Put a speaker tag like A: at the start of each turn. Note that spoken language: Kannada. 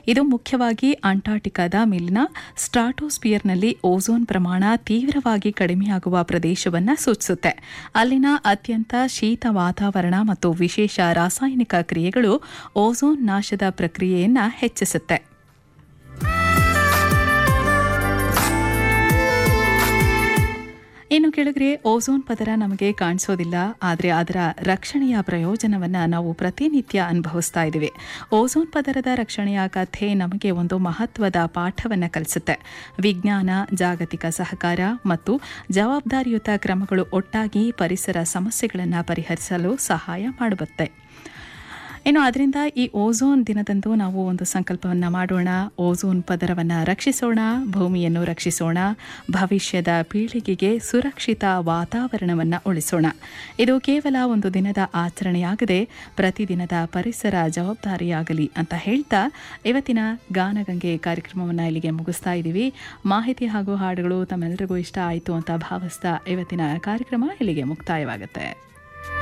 A: ಇದು ಮುಖ್ಯವಾಗಿ ಅಂಟಾರ್ಟಿಕಾದ ಮೇಲಿನ ಸ್ಟ್ರಾಟೋಸ್ಪಿಯರ್ನಲ್ಲಿ ಓಝೋನ್ ಪ್ರಮಾಣ ತೀವ್ರವಾಗಿ ಕಡಿಮೆಯಾಗುವ ಪ್ರದೇಶವನ್ನು ಸೂಚಿಸುತ್ತೆ ಅಲ್ಲಿನ ಅತ್ಯಂತ ಶೀತ ವಾತಾವರಣ ಮತ್ತು ವಿಶೇಷ ರಾಸಾಯನಿಕ ಕ್ರಿಯೆಗಳು ಓಝೋನ್ ನಾಶದ ಪ್ರಕ್ರಿಯೆಯನ್ನು ಹೆಚ್ಚಿಸುತ್ತೆ ಇನ್ನು ಕೆಳಗರೆ ಓಝೋನ್ ಪದರ ನಮಗೆ ಕಾಣಿಸೋದಿಲ್ಲ ಆದರೆ ಅದರ ರಕ್ಷಣೆಯ ಪ್ರಯೋಜನವನ್ನು ನಾವು ಪ್ರತಿನಿತ್ಯ ಅನುಭವಿಸ್ತಾ ಇದ್ದೀವಿ ಓಝೋನ್ ಪದರದ ರಕ್ಷಣೆಯ ಕಥೆ ನಮಗೆ ಒಂದು ಮಹತ್ವದ ಪಾಠವನ್ನು ಕಲಿಸುತ್ತೆ ವಿಜ್ಞಾನ ಜಾಗತಿಕ ಸಹಕಾರ ಮತ್ತು ಜವಾಬ್ದಾರಿಯುತ ಕ್ರಮಗಳು ಒಟ್ಟಾಗಿ ಪರಿಸರ ಸಮಸ್ಯೆಗಳನ್ನು ಪರಿಹರಿಸಲು ಸಹಾಯ ಮಾಡುತ್ತೆ ಇನ್ನು ಅದರಿಂದ ಈ ಓಝೋನ್ ದಿನದಂದು ನಾವು ಒಂದು ಸಂಕಲ್ಪವನ್ನು ಮಾಡೋಣ ಓಝೋನ್ ಪದರವನ್ನು ರಕ್ಷಿಸೋಣ ಭೂಮಿಯನ್ನು ರಕ್ಷಿಸೋಣ ಭವಿಷ್ಯದ ಪೀಳಿಗೆಗೆ ಸುರಕ್ಷಿತ ವಾತಾವರಣವನ್ನು ಉಳಿಸೋಣ ಇದು ಕೇವಲ ಒಂದು ದಿನದ ಆಚರಣೆಯಾಗದೆ ಪ್ರತಿದಿನದ ಪರಿಸರ ಜವಾಬ್ದಾರಿಯಾಗಲಿ ಅಂತ ಹೇಳ್ತಾ ಇವತ್ತಿನ ಗಾನಗಂಗೆ ಕಾರ್ಯಕ್ರಮವನ್ನು ಇಲ್ಲಿಗೆ ಮುಗಿಸ್ತಾ ಇದ್ದೀವಿ ಮಾಹಿತಿ ಹಾಗೂ ಹಾಡುಗಳು ತಮ್ಮೆಲ್ಲರಿಗೂ ಇಷ್ಟ ಆಯಿತು ಅಂತ ಭಾವಿಸ್ತಾ ಇವತ್ತಿನ ಕಾರ್ಯಕ್ರಮ ಇಲ್ಲಿಗೆ ಮುಕ್ತಾಯವಾಗುತ್ತೆ